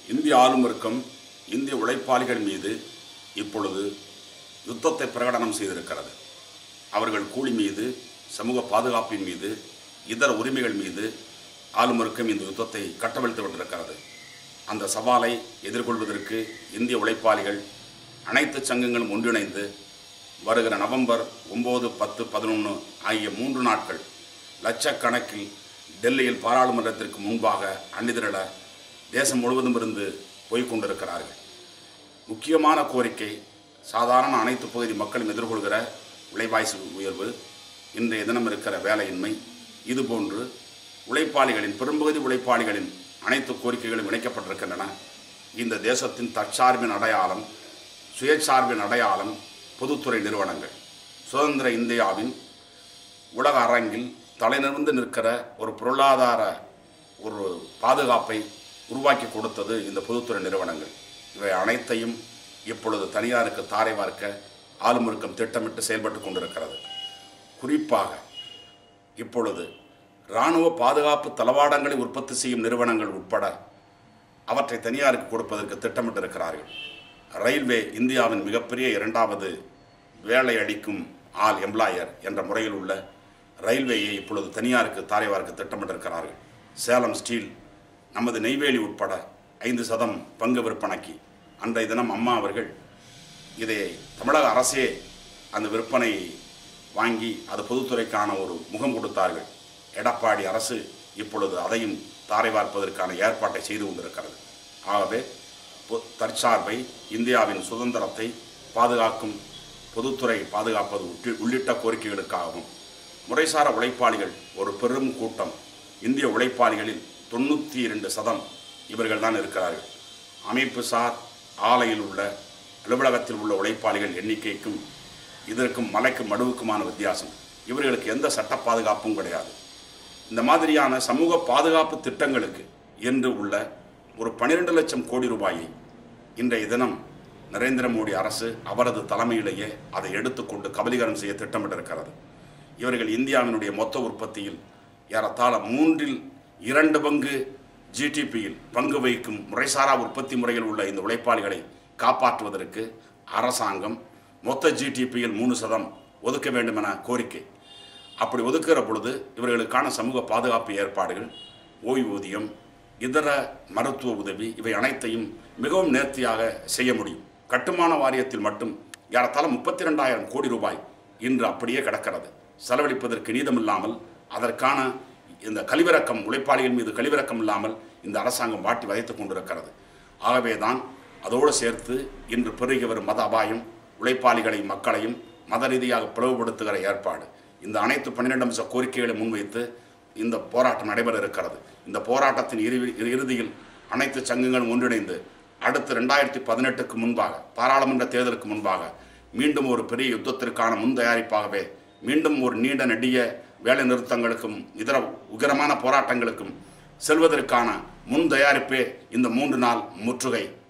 இந்திய ஆளும் வர்க்கம் இந்திய உழைப்பாளிகள் மீது இப்பொழுது யுத்தத்தை பிரகடனம் செய்திருக்கிறது அவர்கள் கூலி மீது சமூக பாதுகாப்பின் மீது இதர உரிமைகள் மீது ஆளும் வர்க்கம் இந்த யுத்தத்தை கட்டவிழ்த்து விட்டிருக்கிறது அந்த சவாலை எதிர்கொள்வதற்கு இந்திய உழைப்பாளிகள் அனைத்து சங்கங்களும் ஒன்றிணைந்து வருகிற நவம்பர் ஒம்பது பத்து பதினொன்று ஆகிய மூன்று நாட்கள் லட்சக்கணக்கில் டெல்லியில் பாராளுமன்றத்திற்கு முன்பாக அணிதிரள தேசம் முழுவதும் இருந்து போய்க் கொண்டிருக்கிறார்கள் முக்கியமான கோரிக்கை சாதாரண அனைத்து பகுதி மக்களும் எதிர்கொள்கிற விலைவாசி உயர்வு இன்றைய தினம் இருக்கிற வேலையின்மை இதுபோன்று உழைப்பாளிகளின் பெரும்பகுதி உழைப்பாளிகளின் அனைத்து கோரிக்கைகளும் இணைக்கப்பட்டிருக்கின்றன இந்த தேசத்தின் தற்சார்பின் அடையாளம் சுயசார்பின் அடையாளம் பொதுத்துறை நிறுவனங்கள் சுதந்திர இந்தியாவின் உலக அரங்கில் தலைநிமிர்ந்து நிற்கிற ஒரு பொருளாதார ஒரு பாதுகாப்பை உருவாக்கி கொடுத்தது இந்த பொதுத்துறை நிறுவனங்கள் இவை அனைத்தையும் இப்பொழுது தனியாருக்கு தாரை வார்க்க ஆளுமிருக்கம் திட்டமிட்டு செயல்பட்டு கொண்டிருக்கிறது குறிப்பாக இப்பொழுது இராணுவ பாதுகாப்பு தளவாடங்களை உற்பத்தி செய்யும் நிறுவனங்கள் உட்பட அவற்றை தனியாருக்கு கொடுப்பதற்கு திட்டமிட்டிருக்கிறார்கள் ரயில்வே இந்தியாவின் மிகப்பெரிய இரண்டாவது வேலை அளிக்கும் ஆல் எம்ப்ளாயர் என்ற முறையில் உள்ள ரயில்வேயை இப்பொழுது தனியாருக்கு தாரைவார்க்கு திட்டமிட்டிருக்கிறார்கள் சேலம் ஸ்டீல் நமது நெய்வேலி உட்பட ஐந்து சதம் பங்கு விற்பனைக்கு அன்றைய தினம் அம்மா அவர்கள் இதை தமிழக அரசே அந்த விற்பனை வாங்கி அது பொதுத்துறைக்கான ஒரு முகம் கொடுத்தார்கள் எடப்பாடி அரசு இப்பொழுது அதையும் தாரை வார்ப்பதற்கான ஏற்பாட்டை செய்து கொண்டிருக்கிறது ஆகவே பொ- தற்சார்பை இந்தியாவின் சுதந்திரத்தை பாதுகாக்கும் பொதுத்துறை பாதுகாப்பது உட்டி- உள்ளிட்ட கோரிக்கைகளுக்காகவும் முறைசார உழைப்பாளிகள் ஒரு பெரும் கூட்டம் இந்திய உழைப்பாளிகளில் தொண்ணூற்றி இரண்டு சதம் இவர்கள் தான் இருக்கிறார்கள் அமைப்பு சார் ஆலையில் உள்ள அலுவலகத்தில் உள்ள உழைப்பாளிகள் எண்ணிக்கைக்கும் இதற்கும் மலைக்கும் மடுவுக்குமான வித்தியாசம் இவர்களுக்கு எந்த சட்ட பாதுகாப்பும் கிடையாது இந்த மாதிரியான சமூக பாதுகாப்பு திட்டங்களுக்கு என்று உள்ள ஒரு 12 லட்சம் கோடி ரூபாயை இன்றைய தினம் நரேந்திர மோடி அரசு அவரது தலைமையிலேயே அதை எடுத்துக்கொண்டு கபலீகரம் செய்ய திட்டமிட்டிருக்கிறது இவர்கள் இந்தியாவினுடைய மொத்த உற்பத்தியில் ஏறத்தாழ மூன்றில் இரண்டு பங்கு ஜிடிபியில் பங்கு வகிக்கும் முறைசாரா உற்பத்தி முறையில் உள்ள இந்த உழைப்பாளிகளை காப்பாற்றுவதற்கு அரசாங்கம் மொத்த ஜிடிபியில் மூணு சதம் ஒதுக்க வேண்டும் என கோரிக்கை அப்படி ஒதுக்குகிற பொழுது இவர்களுக்கான சமூக பாதுகாப்பு ஏற்பாடுகள் ஓய்வூதியம் இதர மருத்துவ உதவி இவை அனைத்தையும் மிகவும் நேர்த்தியாக செய்ய முடியும் கட்டுமான வாரியத்தில் மட்டும் ஏறத்தாழ முப்பத்தி ரெண்டாயிரம் கோடி ரூபாய் இன்று அப்படியே கிடக்கிறது செலவழிப்பதற்கு நீதமில்லாமல் அதற்கான இந்த கழிவிறக்கம் உழைப்பாளிகள் மீது கழிவிறக்கம் இல்லாமல் இந்த அரசாங்கம் வாட்டி வதைத்துக் கொண்டிருக்கிறது ஆகவே தான் அதோடு சேர்த்து இன்று பெருகி வரும் மத அபாயம் உழைப்பாளிகளையும் மக்களையும் மத ரீதியாக பிளவுபடுத்துகிற ஏற்பாடு இந்த அனைத்து பன்னிரெண்டு அம்ச கோரிக்கைகளை முன்வைத்து இந்த போராட்டம் நடைபெற இருக்கிறது இந்த போராட்டத்தின் இறுதி இறுதியில் அனைத்து சங்கங்களும் ஒன்றிணைந்து அடுத்து ரெண்டாயிரத்தி பதினெட்டுக்கு முன்பாக பாராளுமன்ற தேர்தலுக்கு முன்பாக மீண்டும் ஒரு பெரிய யுத்தத்திற்கான முன் தயாரிப்பாகவே மீண்டும் ஒரு நீண்ட நெடிய வேலை நிறுத்தங்களுக்கும் இதர உக்கிரமான போராட்டங்களுக்கும் செல்வதற்கான முன் தயாரிப்பே இந்த மூன்று நாள் முற்றுகை